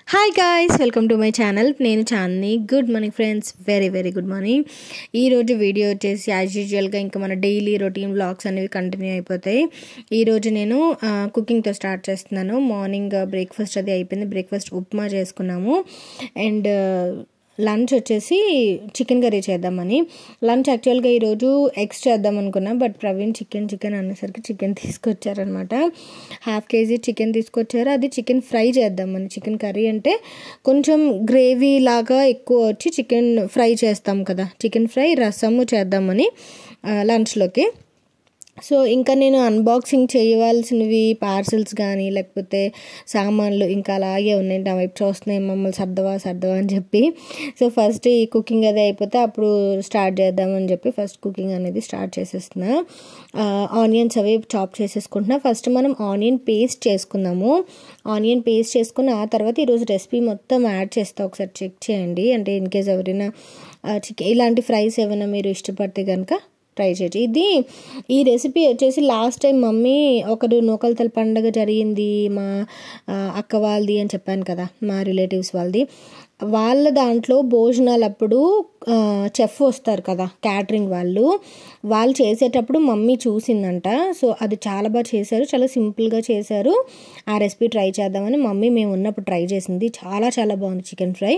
Hi guys welcome to my channel నేను Chandini good morning friends very very good morning ఈరోజు video వచ్చేసి as యూజువల్గా ఇంకా మన డైలీ రొటీన్ బ్లాగ్స్ అనేవి కంటిన్యూ అయిపోతాయి ఈరోజు నేను కుకింగ్తో స్టార్ట్ చేస్తున్నాను మార్నింగ్ బ్రేక్ఫాస్ట్ అది అయిపోయింది బ్రేక్ఫాస్ట్ ఉప్మా చేసుకున్నాము అండ్ లంచ్ వచ్చేసి చికెన్ కర్రీ చేద్దామని లంచ్ యాక్చువల్గా ఈరోజు ఎగ్స్ చేద్దాం అనుకున్నా బట్ ప్రవీణ్ చికెన్ చికెన్ అనేసరికి చికెన్ తీసుకొచ్చారనమాట హాఫ్ కేజీ చికెన్ తీసుకొచ్చారు అది చికెన్ ఫ్రై చేద్దామని చికెన్ కర్రీ అంటే కొంచెం గ్రేవీ లాగా ఎక్కువ వచ్చి చికెన్ ఫ్రై చేస్తాం కదా చికెన్ ఫ్రై రసము చేద్దామని లంచ్లోకి సో ఇంకా నేను అన్బాక్సింగ్ చేయవలసినవి పార్సల్స్ కానీ లేకపోతే సామాన్లు ఇంకా అలాగే ఉన్నాయి నా వైపు చూస్తున్నాయి మమ్మల్ని సర్దవా సర్దవా అని చెప్పి సో ఫస్ట్ ఈ కుకింగ్ అది అయిపోతే అప్పుడు స్టార్ట్ చేద్దామని చెప్పి ఫస్ట్ కుకింగ్ అనేది స్టార్ట్ చేసేస్తున్నా ఆనియన్స్ అవి చాప్ చేసేసుకుంటున్నా ఫస్ట్ మనం ఆనియన్ పేస్ట్ చేసుకుందాము ఆనియన్ పేస్ట్ చేసుకుని ఆ తర్వాత ఈరోజు రెసిపీ మొత్తం యాడ్ చేస్తా ఒకసారి చెక్ చేయండి అంటే ఇన్ కేస్ ఎవరైనా చికెన్ ఇలాంటి ఫ్రైస్ ఏమైనా మీరు ఇష్టపడితే కనుక ట్రై చేయొచ్చు ఇది ఈ రెసిపీ వచ్చేసి లాస్ట్ టైం మమ్మీ ఒకరు నూకలతల పండగ జరిగింది మా అక్క వాళ్ళది అని చెప్పాను కదా మా రిలేటివ్స్ వాళ్ళది వాళ్ళ దాంట్లో భోజనాలు అప్పుడు చెఫ్ వస్తారు కదా క్యాటరింగ్ వాళ్ళు వాళ్ళు చేసేటప్పుడు మమ్మీ చూసిందంట సో అది చాలా బాగా చేశారు చాలా సింపుల్గా చేశారు ఆ రెసిపీ ట్రై చేద్దామని మమ్మీ మేము ఉన్నప్పుడు ట్రై చేసింది చాలా చాలా బాగుంది చికెన్ ఫ్రై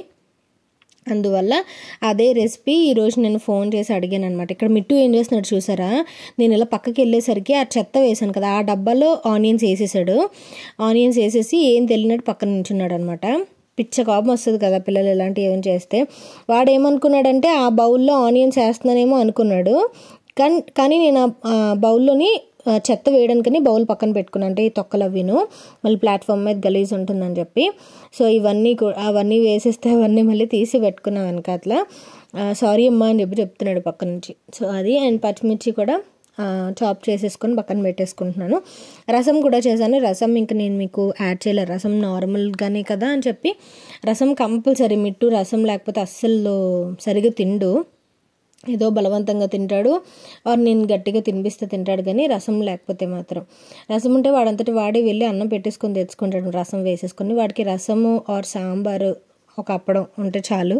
అందువల్ల అదే రెసిపీ ఈరోజు నేను ఫోన్ చేసి అడిగాను అనమాట ఇక్కడ మిట్టు ఏం చేస్తున్నాడు చూసారా నేను ఇలా పక్కకి వెళ్ళేసరికి ఆ చెత్త వేసాను కదా ఆ డబ్బాలో ఆనియన్స్ వేసేసాడు ఆనియన్స్ వేసేసి ఏం తెలియనట్టు పక్కన నించున్నాడు అనమాట పిచ్చ కోపం వస్తుంది కదా పిల్లలు ఇలాంటివి ఏమైనా చేస్తే వాడు ఏమనుకున్నాడంటే ఆ బౌల్లో ఆనియన్స్ వేస్తున్నానేమో అనుకున్నాడు కానీ కానీ నేను ఆ బౌల్లోని చెత్త వేయడానికని బౌల్ పక్కన పెట్టుకున్నాను అంటే ఈ తొక్కలు అవిను మళ్ళీ ప్లాట్ఫామ్ మీద గలీజ్ ఉంటుందని చెప్పి సో ఇవన్నీ అవన్నీ వేసేస్తే అవన్నీ మళ్ళీ తీసి పెట్టుకున్నాం వెనక అట్లా సారీ అమ్మా అని చెప్పి చెప్తున్నాడు పక్క నుంచి సో అది అండ్ పచ్చిమిర్చి కూడా చాప్ చేసేసుకొని పక్కన పెట్టేసుకుంటున్నాను రసం కూడా చేశాను రసం ఇంకా నేను మీకు యాడ్ చేయలేదు రసం నార్మల్గానే కదా అని చెప్పి రసం కంపల్సరీ మిట్టు రసం లేకపోతే అస్సలు సరిగా తిండు ఏదో బలవంతంగా తింటాడు ఆర్ నేను గట్టిగా తినిపిస్తే తింటాడు కానీ రసం లేకపోతే మాత్రం రసం ఉంటే వాడంతటి వాడి వెళ్ళి అన్నం పెట్టేసుకొని తెచ్చుకుంటాడు రసం వేసేసుకొని వాడికి రసము ఆర్ సాంబారు ఒక అప్పడం ఉంటే చాలు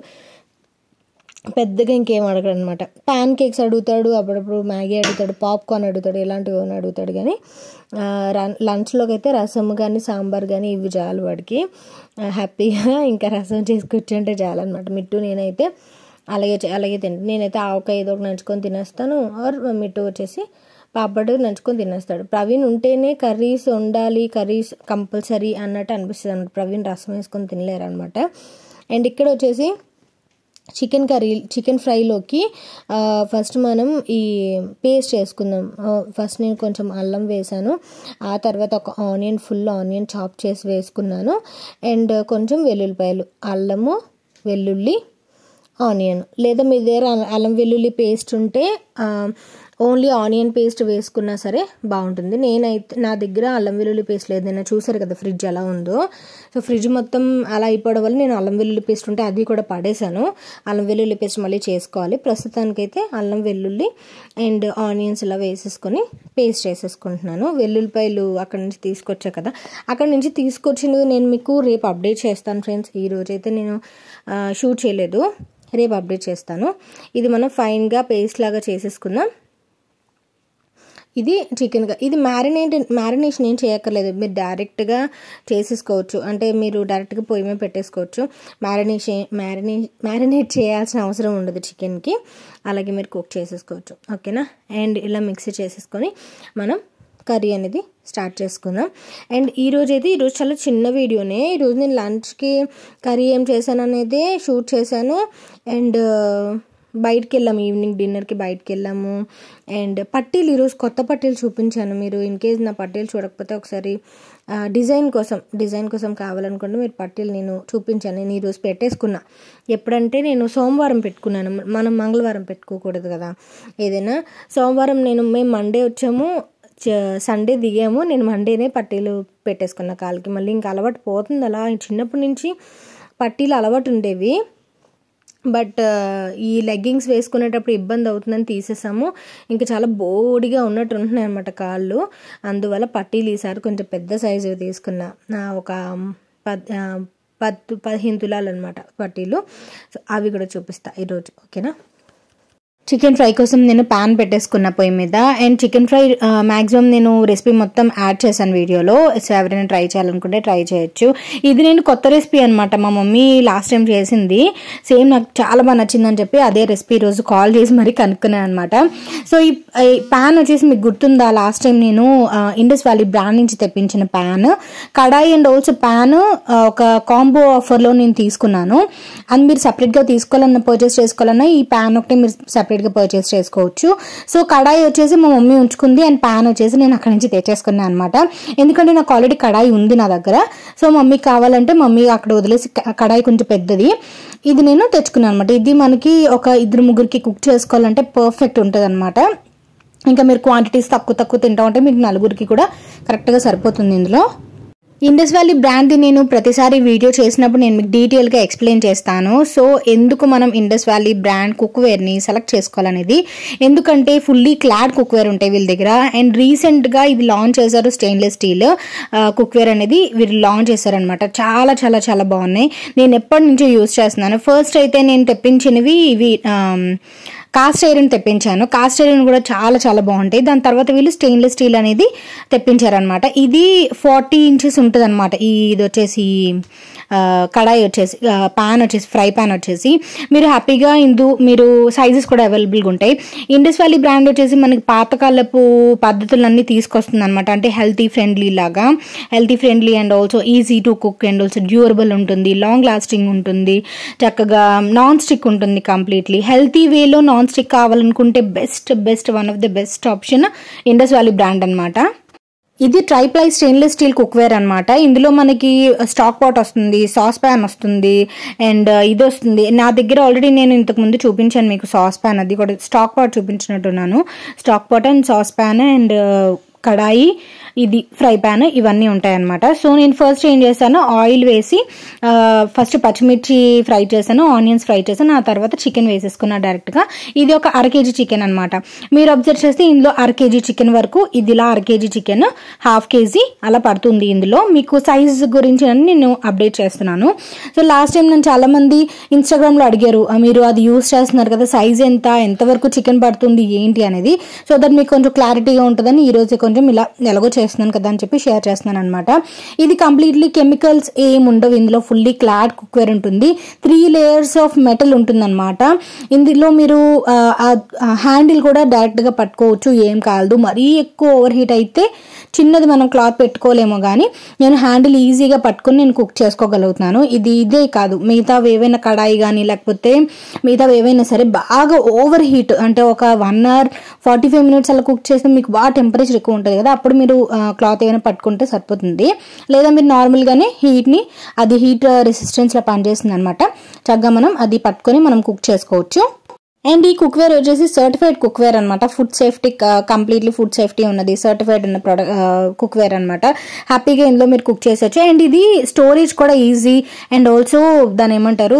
పెద్దగా ఇంకేం అడగడు అనమాట ప్యాన్ కేక్స్ అడుగుతాడు అప్పుడప్పుడు మ్యాగీ అడుగుతాడు పాప్కార్న్ అడుగుతాడు ఇలాంటివి ఏమైనా అడుగుతాడు కానీ లంచ్లోకి అయితే రసం కానీ సాంబార్ కానీ ఇవి చాలు వాడికి హ్యాపీగా ఇంకా రసం చేసుకొచ్చుంటే చాలు అనమాట మిట్టు నేనైతే అలాగే అలాగే తింటాను నేనైతే ఆవకాయ ఏదో ఒకటి నంచుకొని తినేస్తాను ఆర్ మిట్టు వచ్చేసి పాపడు నంచుకొని తినేస్తాడు ప్రవీణ్ ఉంటేనే కర్రీస్ వండాలి కర్రీస్ కంపల్సరీ అన్నట్టు అనిపిస్తుంది అనమాట ప్రవీణ్ రసం వేసుకొని తినలేరు అనమాట అండ్ ఇక్కడ వచ్చేసి చికెన్ కర్రీ చికెన్ ఫ్రైలోకి ఫస్ట్ మనం ఈ పేస్ట్ చేసుకుందాం ఫస్ట్ నేను కొంచెం అల్లం వేసాను ఆ తర్వాత ఒక ఆనియన్ ఫుల్ ఆనియన్ చాప్ చేసి వేసుకున్నాను అండ్ కొంచెం వెల్లుల్లిపాయలు అల్లము వెల్లుల్లి ఆనియన్ లేదా మీ దగ్గర అల్లం వెల్లుల్లి పేస్ట్ ఉంటే ఓన్లీ ఆనియన్ పేస్ట్ వేసుకున్నా సరే బాగుంటుంది నేనైతే నా దగ్గర అల్లం వెల్లుల్లి పేస్ట్ లేదు నేను చూసారు కదా ఫ్రిడ్జ్ ఎలా ఉందో సో ఫ్రిడ్జ్ మొత్తం అలా అయిపోవడం వల్ల నేను అల్లం వెల్లుల్లి పేస్ట్ ఉంటే అది కూడా పడేశాను అల్లం వెల్లుల్లి పేస్ట్ మళ్ళీ చేసుకోవాలి ప్రస్తుతానికైతే అల్లం వెల్లుల్లి అండ్ ఆనియన్స్ ఇలా వేసేసుకొని పేస్ట్ చేసేసుకుంటున్నాను వెల్లుల్లిపాయలు అక్కడ నుంచి తీసుకొచ్చా కదా అక్కడ నుంచి తీసుకొచ్చినది నేను మీకు రేపు అప్డేట్ చేస్తాను ఫ్రెండ్స్ ఈ రోజైతే నేను షూట్ చేయలేదు రేపు అప్డేట్ చేస్తాను ఇది మనం ఫైన్గా పేస్ట్ లాగా చేసేసుకుందాం ఇది చికెన్గా ఇది మ్యారినేట్ మ్యారినేషన్ ఏం చేయక్కర్లేదు మీరు డైరెక్ట్గా చేసేసుకోవచ్చు అంటే మీరు డైరెక్ట్గా పొయ్యి మీద పెట్టేసుకోవచ్చు మ్యారినేషన్ మ్యారినే మ్యారినేట్ చేయాల్సిన అవసరం ఉండదు చికెన్కి అలాగే మీరు కుక్ చేసేసుకోవచ్చు ఓకేనా అండ్ ఇలా మిక్సీ చేసేసుకొని మనం కర్రీ అనేది స్టార్ట్ చేసుకుందాం అండ్ ఈరోజు అయితే ఈరోజు చాలా చిన్న వీడియోనే ఈరోజు నేను లంచ్కి కర్రీ ఏం చేశాను అనేది షూట్ చేశాను అండ్ బయటికి వెళ్ళాము ఈవినింగ్ డిన్నర్కి బయటికి వెళ్ళాము అండ్ పట్టీలు ఈరోజు కొత్త పట్టీలు చూపించాను మీరు ఇన్ కేస్ నా పట్టీలు చూడకపోతే ఒకసారి డిజైన్ కోసం డిజైన్ కోసం కావాలనుకుంటే మీరు పట్టీలు నేను చూపించాను నేను ఈరోజు పెట్టేసుకున్నా ఎప్పుడంటే నేను సోమవారం పెట్టుకున్నాను మనం మంగళవారం పెట్టుకోకూడదు కదా ఏదైనా సోమవారం నేను మేము మండే వచ్చాము సండే దిగాము నేను మండేనే పట్టీలు పెట్టేసుకున్న కాలికి మళ్ళీ ఇంకా అలవాటు పోతుంది అలా చిన్నప్పటి నుంచి పట్టీలు అలవాటు ఉండేవి బట్ ఈ లెగ్గింగ్స్ వేసుకునేటప్పుడు ఇబ్బంది అవుతుందని తీసేసాము ఇంకా చాలా బోడిగా ఉన్నట్టు ఉంటున్నాయి అనమాట కాళ్ళు అందువల్ల పట్టీలు ఈసారి కొంచెం పెద్ద సైజు తీసుకున్నా ఒక పత్తు పదిహేను తులాలు అనమాట పట్టీలు సో అవి కూడా చూపిస్తా ఈరోజు ఓకేనా చికెన్ ఫ్రై కోసం నేను పాన్ పెట్టేసుకున్న పొయ్యి మీద అండ్ చికెన్ ఫ్రై మ్యాక్సిమం నేను రెసిపీ మొత్తం యాడ్ చేశాను వీడియోలో సో ఎవరైనా ట్రై చేయాలనుకుంటే ట్రై చేయొచ్చు ఇది నేను కొత్త రెసిపీ అనమాట మా మమ్మీ లాస్ట్ టైం చేసింది సేమ్ నాకు చాలా బాగా నచ్చిందని చెప్పి అదే రెసిపీ రోజు కాల్ చేసి మరీ కనుక్కున్నాను అనమాట సో ఈ ప్యాన్ వచ్చేసి మీకు గుర్తుందా లాస్ట్ టైం నేను ఇండస్ వ్యాలీ బ్రాండ్ నుంచి తెప్పించిన pan kadai and also pan ఒక కాంబో ఆఫర్లో నేను తీసుకున్నాను అది మీరు సపరేట్గా తీసుకోవాలన్నా పర్చేస్ చేసుకోవాలన్నా ఈ ప్యాన్ ఒకటి మీరు సపరేట్గా పర్చేస్ చేసుకోవచ్చు సో కడాయి వచ్చేసి మా మమ్మీ ఉంచుకుంది అండ్ ప్యాన్ వచ్చేసి నేను అక్కడి నుంచి తెచ్చేసుకున్నాను అనమాట ఎందుకంటే నాకు ఆల్రెడీ కడాయి ఉంది నా దగ్గర సో మమ్మీ కావాలంటే మమ్మీ అక్కడ వదిలేసి క- కడాయి కొంచెం పెద్దది ఇది నేను తెచ్చుకున్నాను అనమాట ఇది మనకి ఒక ఇద్దరు ముగ్గురికి కుక్ చేసుకోవాలంటే పర్ఫెక్ట్ ఉంటుంది అనమాట ఇంకా మీరు క్వాంటిటీస్ తక్కువ తక్కువ తింటా ఉంటే మీకు నలుగురికి కూడా కరెక్ట్గా సరిపోతుంది ఇందులో ఇండస్ వ్యాలీ బ్రాండ్ నేను ప్రతిసారి వీడియో చేసినప్పుడు నేను మీకు డీటెయిల్గా ఎక్స్ప్లెయిన్ చేస్తాను సో ఎందుకు మనం ఇండస్ వ్యాలీ బ్రాండ్ కుక్వేర్ని సెలెక్ట్ చేసుకోవాలనేది ఎందుకంటే ఫుల్లీ క్లాడ్ కుక్వేర్ ఉంటాయి వీళ్ళ దగ్గర అండ్ రీసెంట్గా ఇది లాంచ్ చేశారు స్టెయిన్లెస్ స్టీల్ కుక్వేర్ అనేది వీళ్ళు లాంచ్ చేశారనమాట చాలా చాలా చాలా బాగున్నాయి నేను ఎప్పటి నుంచో యూస్ చేస్తున్నాను ఫస్ట్ అయితే నేను తెప్పించినవి ఇవి ఆమ్, కాస్ట్ ఐరన్ తెప్పించాను కాస్ట్ ఐరన్ కూడా చాలా చాలా బాగుంటాయి దాని తర్వాత వీళ్ళు స్టెయిన్లెస్ స్టీల్ అనేది తెప్పించారనమాట ఇది ఫార్టీ ఇంచెస్ ఉంటుంది అనమాట ఇది వచ్చేసి ఆ, కడాయి వచ్చేసి పాన్ వచ్చేసి ఫ్రై పాన్ వచ్చేసి మీరు హ్యాపీగా ఇందు మీరు సైజెస్ కూడా అవైలబుల్గా ఉంటాయి ఇండస్ వ్యాలీ బ్రాండ్ వచ్చేసి మనకి పాతకాలపు పద్ధతులన్నీ తీసుకొస్తుంది అనమాట అంటే హెల్తీ ఫ్రెండ్లీ లాగా healthy friendly and also easy to cook and also durable ఉంటుంది లాంగ్ లాస్టింగ్ ఉంటుంది చక్కగా నాన్ స్టిక్ ఉంటుంది కంప్లీట్లీ హెల్తీ వేలో నాన్ స్టిక్ కావాలనుకుంటే best best one of the best option Indus Valley brand అనమాట ఇది ట్రైప్లై స్టెయిన్లెస్ స్టీల్ కుక్వేర్ అనమాట ఇందులో మనకి స్టాక్ పాట్ వస్తుంది సాస్ ప్యాన్ వస్తుంది అండ్ ఇది వస్తుంది నా దగ్గర ఆల్రెడీ నేను ఇంతకు ముందు చూపించాను మీకు సాస్ ప్యాన్ అది కూడా స్టాక్ పాట్ చూపించినట్టున్నాను stock pot and sauce pan and kadai ఇది ఫ్రై ప్యాన్ ఇవన్నీ ఉంటాయన్నమాట సో నేను ఫస్ట్ ఏం చేశాను ఆయిల్ వేసి ఆ, ఫస్ట్ పచ్చిమిర్చి ఫ్రై చేశాను ఆనియన్స్ ఫ్రై చేశాను ఆ తర్వాత చికెన్ వేసేసుకున్నా డైరెక్ట్గా ఇది ఒక అర కేజీ చికెన్ అనమాట మీరు అబ్జర్వ్ చేస్తే ఇందులో అర కేజీ చికెన్ వరకు ఇది ఇలా అర కేజీ చికెన్ హాఫ్ కేజీ అలా పడుతుంది ఇందులో మీకు సైజ్ గురించి అని నేను అప్డేట్ చేస్తున్నాను సో లాస్ట్ టైం నేను చాలా మంది ఇన్స్టాగ్రామ్లో అడిగారు "ఆ, మీరు అది యూస్ చేస్తున్నారు కదా సైజ్ ఎంత ఎంతవరకు చికెన్ పడుతుంది ఏంటి అనేది సో దట్ మీకు కొంచెం క్లారిటీగా ఉంటుందని ఈ రోజు కొంచెం ఇలా ఎలాగో చేస్తున్నాను కదా అని చెప్పి షేర్ చేస్తున్నాను అనమాట ఇది కంప్లీట్లీ కెమికల్స్ ఏం ఉండవు ఇందులో ఫుల్లీ క్లాడ్ కుక్వేర్ ఉంటుంది త్రీ లేయర్స్ ఆఫ్ మెటల్ ఉంటుందన్నమాట ఇందులో మీరు హ్యాండిల్ కూడా డైరెక్ట్గా పట్టుకోవచ్చు ఏం కాదు మరీ ఎక్కువ ఓవర్ హీట్ అయితే చిన్నది మనం క్లాత్ పెట్టుకోలేమో కానీ నేను హ్యాండిల్ ఈజీగా పట్టుకొని నేను కుక్ చేసుకోగలుగుతున్నాను ఇది ఇదే కాదు మిగతా ఏవైనా కడాయి కానీ లేకపోతే మిగతా ఏవైనా సరే బాగా ఓవర్ హీట్ అంటే ఒక one hour forty five minutes అలా కుక్ చేస్తే మీకు బాగా టెంపరేచర్ ఎక్కువ ఉంటుంది కదా అప్పుడు మీరు క్లాత్ ఏమైనా పట్టుకుంటే సరిపోతుంది లేదా మీరు నార్మల్గానే హీట్ని అది హీట్ రెసిస్టెన్స్లో పనిచేస్తుంది అనమాట చక్కగా మనం అది పట్టుకొని మనం కుక్ చేసుకోవచ్చు అండ్ ఈ కుక్వేర్ వచ్చేసి సర్టిఫైడ్ కుక్వేర్ అనమాట food safety completely food safety ఉన్నది సర్టిఫైడ్ ఉన్న ప్రొడక్ట్ కుక్వేర్ అనమాట హ్యాపీగా ఇందులో మీరు కుక్ చేసొచ్చు అండ్ ఇది స్టోరేజ్ కూడా ఈజీ అండ్ ఆల్సో దాని ఏమంటారు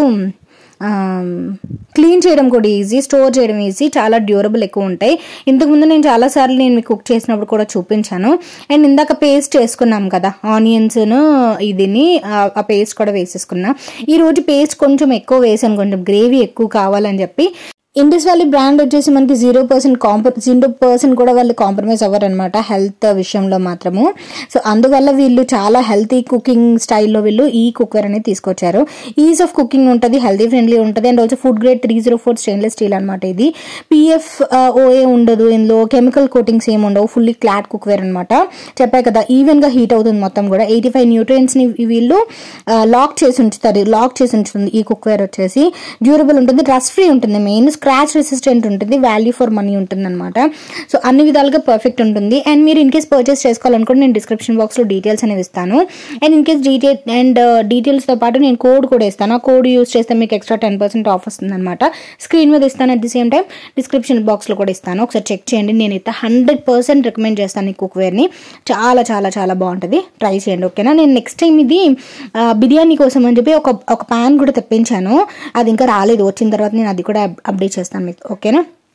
క్లీన్ చేయడం కూడా ఈజీ స్టోర్ చేయడం ఈజీ చాలా డ్యూరబుల్ ఎక్కువ ఉంటాయి ఇంతకుముందు నేను చాలాసార్లు నేను మీకు కుక్ చేసినప్పుడు కూడా చూపించాను అండ్ ఇందాక పేస్ట్ చేసుకున్నాం కదా ఆనియన్స్ను ఇదిని ఆ- ఆ పేస్ట్ కూడా వేసేసుకున్నా ఈ రోజు పేస్ట్ కొంచెం ఎక్కువ వేసాను కొంచెం గ్రేవీ ఎక్కువ కావాలని చెప్పి ఇండస్ వ్యాలీ బ్రాండ్ వచ్చేసి మనకి జీరో పర్సెంట్ కాంప్ర జీరో పర్సెంట్ కూడా వాళ్ళు కాంప్రమైజ్ అవ్వరు అనమాట హెల్త్ విషయంలో మాత్రము సో అందువల్ల వీళ్ళు చాలా హెల్తీ కుకింగ్ స్టైల్లో వీళ్ళు ఈ కుక్కర్ అనేది తీసుకొచ్చారు ఈజ్ ఆఫ్ కుకింగ్ ఉంటుంది హెల్తీ ఫ్రెండ్లీ ఉంటుంది and also food grade three zero four stainless steel అనమాట ఇది పిఎఫ్ ఓఏ ఉండదు ఇందులో కెమికల్ కోటింగ్స్ ఏమి ఉండవు ఫుల్లీ క్లాట్ కుక్వేర్ అనమాట చెప్పాయి కదా ఈవెన్ గా హీట్ అవుతుంది మొత్తం కూడా ఎయిటీ ఫైవ్ న్యూట్రియన్స్ ని వీళ్ళు లాక్ చేసి ఉంచుతారు లాక్ చేసి ఉంచుతుంది ఈ కుక్వేర్ వచ్చేసి డ్యూరబుల్ ఉంటుంది రస్ట్ ఫ్రీ ఉంటుంది మెయిన్ స్క్రాచ్ రెసిస్టెంట్ ఉంటుంది వాల్యూ ఫర్ మనీ ఉంటుంది అనమాట సో అన్ని విధాలుగా పర్ఫెక్ట్ ఉంటుంది అండ్ మీరు ఇన్ కేస్ పర్చేస్ చేసుకోవాలనుకుంటే నేను డిస్క్రిప్షన్ బాక్స్ లో డీటెయిల్స్ అనేవి ఇస్తాను and in case detail and details తో పాటు నేను కోడ్ కూడా ఇస్తాను ఆ కోడ్ యూస్ చేస్తే మీకు ఎక్స్ట్రా టెన్ పర్సెంట్ ఆఫ్ వస్తుంది అనమాట స్క్రీన్ మీద ఇస్తాను at the same time description box లో కూడా ఇస్తాను ఒకసారి చెక్ చేయండి నేను అయితే హండ్రెడ్ పర్సెంట్ రికమెండ్ చేస్తాను ఈ కుక్వేర్ ని చాలా చాలా చాలా బాగుంటుంది ట్రై చేయండి ఓకేనా నేను నెక్స్ట్ టైం ఇది ఆ, బిర్యానీ కోసం అని చెప్పి ఒక ఒక ప్యాన్ కూడా తెప్పించాను అది ఇంకా రాలేదు వచ్చిన తర్వాత నేను అది కూడా అప్- అప్డేట్ చేస్తాను మీకు ఓకేనా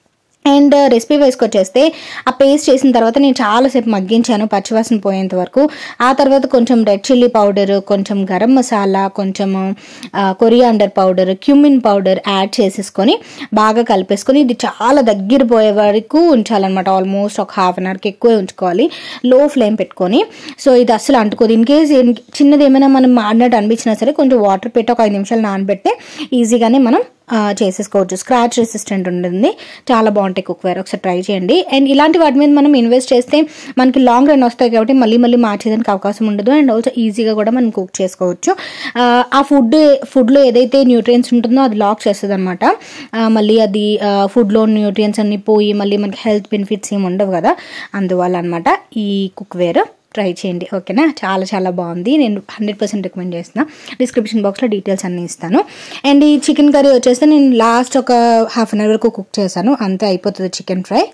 అండ్ రెసిపీ వైస్కి వచ్చేస్తే ఆ పేస్ట్ చేసిన తర్వాత నేను చాలాసేపు మగ్గించాను పచ్చివాసన పోయేంత వరకు ఆ తర్వాత కొంచెం రెడ్ చిల్లీ పౌడర్ కొంచెం గరం మసాలా కొంచెం coriander powder cumin powder add చేసేసుకొని బాగా కలిపేసుకొని ఇది చాలా దగ్గర పోయే వరకు ఉంచాలన్నమాట ఆల్మోస్ట్ ఒక హాఫ్ అన్ అవర్కి ఎక్కువే ఉంచుకోవాలి లో ఫ్లేమ్ పెట్టుకొని సో ఇది అస్సలు అంటుకోదు ఇన్ కేస్ చిన్నది ఏమైనా మనం మాడినట్టు అనిపించినా సరే కొంచెం వాటర్ పెట్టి ఒక ఐదు నిమిషాలు నానబెడితే ఈజీగానే మనం ఆ, చేసేసుకోవచ్చు స్క్రాచ్ రెసిస్టెంట్ ఉంటుంది చాలా బాగుంటాయి కుక్వేర్ ఒకసారి ట్రై చేయండి అండ్ ఇలాంటి వాటి మీద మనం ఇన్వెస్ట్ చేస్తే మనకి లాంగ్ రన్ వస్తాయి కాబట్టి మళ్ళీ మళ్ళీ మార్చేదానికి అవకాశం ఉండదు అండ్ ఆల్సో ఈజీగా కూడా మనం కుక్ చేసుకోవచ్చు ఆ, ఆ ఫుడ్ ఫుడ్లో ఏదైతే న్యూట్రియన్స్ ఉంటుందో అది లాక్ చేస్తుంది అనమాట మళ్ళీ అది ఫుడ్లో న్యూట్రియన్స్ అన్ని పోయి మళ్ళీ మనకి హెల్త్ బెనిఫిట్స్ ఏమి ఉండవు కదా అందువల్ల అనమాట ఈ కుక్వేర్ ట్రై చేయండి ఓకేనా చాలా చాలా బాగుంది నేను హండ్రెడ్ పర్సెంట్ రికమెండ్ చేస్తున్నా డిస్క్రిప్షన్ బాక్స్లో డీటెయిల్స్ అన్నీ ఇస్తాను అండ్ ఈ చికెన్ కర్రీ వచ్చేస్తే నేను లాస్ట్ ఒక హాఫ్ అన్ అవర్ వరకు కుక్ చేశాను అంతే అయిపోతుంది చికెన్ ఫ్రై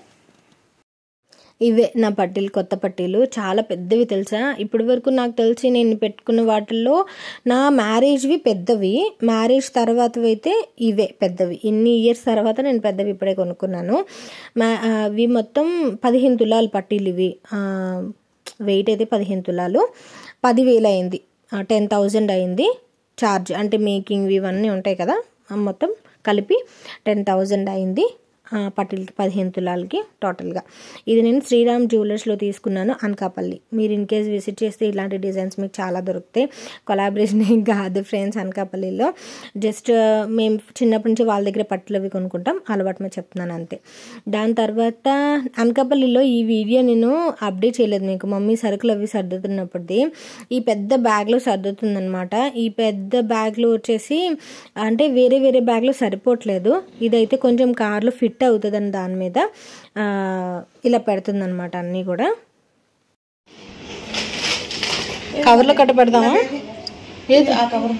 ఇవే నా పట్టీలు కొత్త పట్టీలు చాలా పెద్దవి తెలుసా ఇప్పటి వరకు నాకు తెలిసి నేను పెట్టుకున్న వాటిల్లో నా మ్యారేజ్వి పెద్దవి మ్యారేజ్ తర్వాతవి అయితే ఇవే పెద్దవి ఇన్ని ఇయర్స్ తర్వాత నేను పెద్దవి ఇప్పుడే కొనుక్కున్నాను మా ఆ, ఇవి మొత్తం పదిహేను తులాలు పట్టీలు ఇవి ఆ, వెయిట్ అయితే పదిహేను తులాలు పదివేలు అయింది టెన్ థౌజండ్ అయింది ఛార్జ్ అంటే మేకింగ్ ఇవన్నీ ఉంటాయి కదా ఆ మొత్తం కలిపి టెన్ థౌజండ్ అయింది ఆ, పట్టీలకి పదిహేను తులాలకి టోటల్గా ఇది నేను శ్రీరామ్ జ్యువెలర్స్లో తీసుకున్నాను అనకాపల్లి మీరు ఇన్ కేస్ విజిట్ చేస్తే ఇలాంటి డిజైన్స్ మీకు చాలా దొరుకుతాయి కొలాబరేషన్ ఏం కాదు ఫ్రెండ్స్ అనకాపల్లిలో జస్ట్ మేము చిన్నప్పటి నుంచి వాళ్ళ దగ్గర పట్టులు అవి కొనుక్కుంటాం అలవాటు మీద చెప్తున్నాను అంతే దాని తర్వాత అనకాపల్లిలో ఈ వీడియో నేను అప్డేట్ చేయలేదు మీకు మమ్మీ సరుకులు అవి సర్దుతున్నప్పటిది ఈ పెద్ద బ్యాగ్లో సర్దుతుందనమాట ఈ పెద్ద బ్యాగ్లో వచ్చేసి అంటే వేరే వేరే బ్యాగ్లో సరిపోవట్లేదు ఇదైతే కొంచెం కార్లో ఫిట్ అవుతుందని దాని మీద ఆ, ఇలా పెడుతుందన్నమాట అన్నీ కూడా కవర్లో కట్ట పెడదామా ఏది ఆ కవర్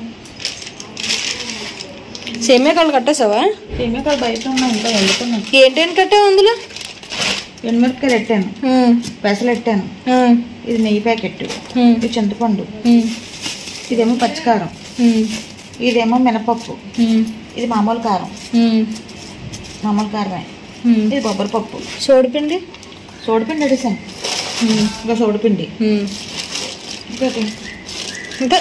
సేమే కాళ్ళు కట్టేసావా కెమికల్ బయట ఉన్నాయి ఇంకా వండుకున్నాను ఏంటేంటి కట్టావు అందులో ఎండుమిరపకాయలు పెట్టాను ఉమ్, పెసలు పెట్టాను ఉమ్, ఇది నెయ్యి ప్యాకెట్ ఉమ్, ఇది చింతపండు ఉమ్, ఇదేమో పచ్చికారం ఉమ్, ఇదేమో మినపప్పు ఉమ్, ఇది మామూలు కారం ఉమ్, మామూలు కారమే ఉమ్. ఇది కొబ్బరి పప్పు సోడిపిండి సోడిపిండి అడిసాను ఉమ్, ఇంకా సోడిపిండి ఉమ్. ఇంకోటి ఇంకా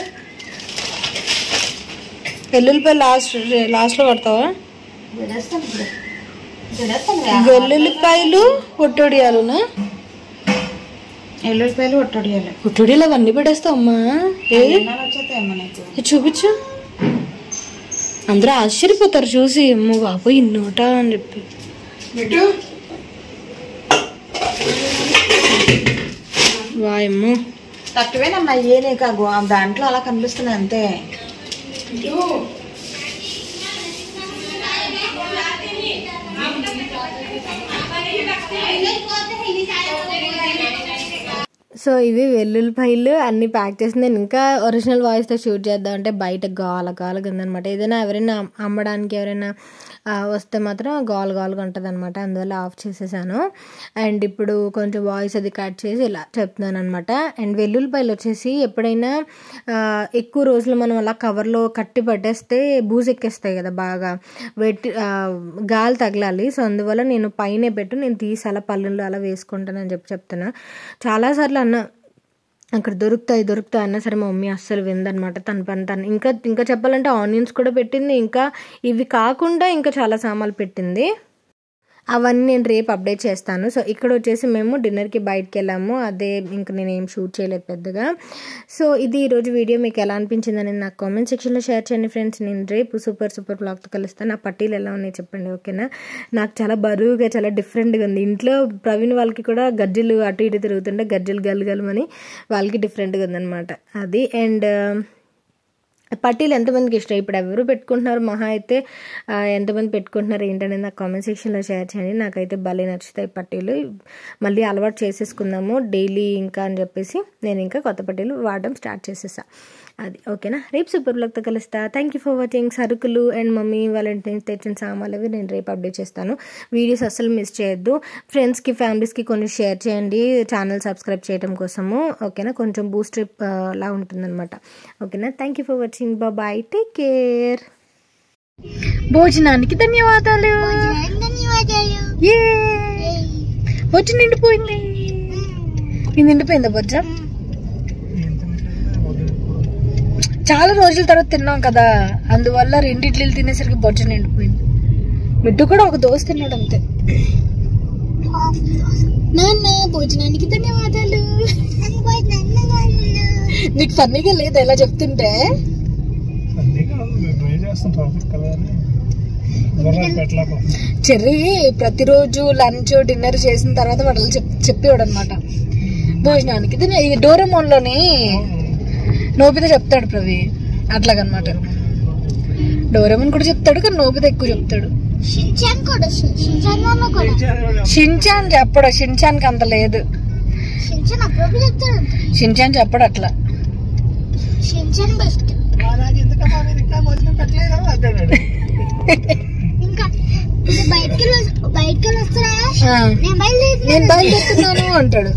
వెల్లుల్లిపాయ లాస్ట్ లాస్ట్లో పడతావా వేడేస్తాను ఇప్పుడు వేడేస్తాను వెల్లుల్లిపాయలు పొట్టొడియాలునా ఎల్లుల్లిపాయలు ఒట్టొడియాలి పొట్టొడియాలు అవన్నీ పెట్టేస్తావు అమ్మా ఏది ఎన్నాళ్ళు వచ్చేస్తాయమ్మా నీకు ఇది చూపించు అందరూ ఆశ్చర్యపోతారు చూసి అమ్మో బాబోయ్ ఇన్నోట అని చెప్పి వాయమ్మో తక్కువేనమ్మా ఏ నీకు ఆ గో- దాంట్లో అలా కనిపిస్తున్నాయి అంతే సో ఇవి వెల్లుల్లిపాయలు అన్ని ప్యాక్ చేసి నేను ఇంకా ఒరిజినల్ వాయిస్తో షూట్ చేద్దాం అంటే బయట గాల గాలుగా ఉందనమాట ఏదైనా ఎవరైనా అమ్- అమ్మడానికి ఎవరైనా ఆ, వస్తే మాత్రం గాలు గాలుగా ఉంటుంది అనమాట అందువల్ల ఆఫ్ చేసేసాను అండ్ ఇప్పుడు కొంచెం వాయిస్ అది కట్ చేసి ఇలా చెప్తున్నాను అనమాట అండ్ వెల్లుల్లిపాయలు వచ్చేసి ఎప్పుడైనా ఆ, ఎక్కువ రోజులు మనం అలా కవర్లో కట్టి పట్టేస్తే బూజు ఎక్కేస్తాయి కదా బాగా వెట్టి ఆ, గాలి తగలాలి సో అందువల్ల నేను పైనే పెట్టు నేను తీసి అలా పళ్ళుల్లో అలా వేసుకుంటానని చెప్పి చెప్తున్నా చాలాసార్లు అన్న అక్కడ దొరుకుతాయి దొరుకుతాయి అన్నా సరే మా మమ్మీ అస్సలు విందనమాట తన పని తను ఇంకా ఇంకా చెప్పాలంటే ఆనియన్స్ కూడా పెట్టింది ఇంకా ఇవి కాకుండా ఇంకా చాలా సామాన్లు పెట్టింది అవన్నీ నేను రేపు అప్డేట్ చేస్తాను సో ఇక్కడ వచ్చేసి మేము డిన్నర్కి బయటకు వెళ్ళాము అదే ఇంక నేను ఏం షూట్ చేయలేదు పెద్దగా సో ఇది ఈరోజు వీడియో మీకు ఎలా అనిపించిందని నాకు కామెంట్ సెక్షన్లో షేర్ చేయండి ఫ్రెండ్స్ నేను రేపు సూపర్ సూపర్ బ్లాగ్తో కలుస్తాను నా పట్టీలు ఎలా ఉన్నాయి చెప్పండి ఓకేనా నాకు చాలా బరువుగా చాలా డిఫరెంట్గా ఉంది ఇంట్లో ప్రవీణ్ వాళ్ళకి కూడా గజ్జలు అటు ఇటు తిరుగుతుంటే గజ్జలు గలగలమని వాళ్ళకి డిఫరెంట్గా ఉందన్నమాట అది అండ్ పట్టీలు ఎంతమందికి ఇష్టం ఇప్పుడు ఎవరు పెట్టుకుంటున్నారు మహా అయితే ఆ, ఎంతమంది పెట్టుకుంటున్నారు ఏంటనేది నాకు కామెంట్ సెక్షన్లో షేర్ చేయండి నాకైతే భలే నచ్చుతాయి పట్టీలు మళ్ళీ అలవాటు చేసేసుకుందాము డైలీ ఇంకా అని చెప్పేసి నేను ఇంకా కొత్త పట్టీలు వాడడం స్టార్ట్ చేసేసా అది ఓకేనా రేపు సూపర్ బ్లాగ్తో కలుస్తా థ్యాంక్ యూ ఫర్ వాచింగ్ సరుకులు అండ్ మమ్మీ వాలంటీర్స్ తెచ్చిన సామాన్లు అవి నేను రేపు అప్డేట్ చేస్తాను వీడియోస్ అస్సలు మిస్ చేయొద్దు ఫ్రెండ్స్కి ఫ్యామిలీస్కి కొన్ని షేర్ చేయండి ఛానల్ సబ్స్క్రైబ్ చేయడం కోసము ఓకేనా కొంచెం బూస్ట్ లా ఉంటుందన్నమాట ఓకేనా thank you for watching bye take care భోజనానికి ధన్యవాదాలు ధన్యవాదాలు ఏ బొజ్జ నిండిపోయింది ఇది నిండిపోయిందా బొజ్జ చాలా రోజుల తర్వాత తిన్నాం కదా అందువల్ల రెండు ఇడ్లీలు తినేసరికి బొజ్జ నిండిపోయింది మిడ్డు కూడా ఒక దోశ తిన్నాడు అంతే నాన్న భోజనానికి ధన్యవాదాలు నీకు ఫన్నీగా లేదు ఎలా చెప్తుంటే ట్రై చేస్తాం ట్రాఫిక్ కదా అని గుర్రాలు పెట్టలేకపోతే చెర్రీ ప్రతిరోజు లంచ్ డిన్నర్ చేసిన తర్వాత వాడు చెప్ చెప్పేవాడు అనమాట భోజనానికి ఇది ఈ డోరెమోన్ లోని నోబిత చెప్తాడు ప్రవి అట్లాగనమాట డోరెమోన్ కూడా చెప్తాడు కానీ నోబిత ఎక్కువ చెప్తాడు షిన్చాన్ కూడా షిన్చాన్ నాన్న కూడా షిన్చాన్ చెప్పడు షిన్చాన్ కి అంత లేదు షిన్చాన్ అప్పుడప్పుడు చెప్తాడు షిన్చాన్ చెప్పడు అట్లా షిన్చాన్ బెస్ట్ నాకు ఎందుకమ్మా మీరు ఇంకా భోజనం పెట్టలేదు అంటాడు ఇంకా ఇది బయటికి వెళ్ళి- బయటికి వెళ్ళి వస్తారా ఆ, నేను బయలుదేరి నేను బయలుదేరుతున్నాను అంటాడు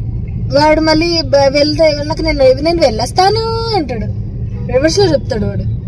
వాడు మళ్ళీ బ- వెళ్తే వెళ్ళక నేను నేను వెళ్ళొస్తాను అంటాడు రివర్స్ లో చెప్తాడు వాడు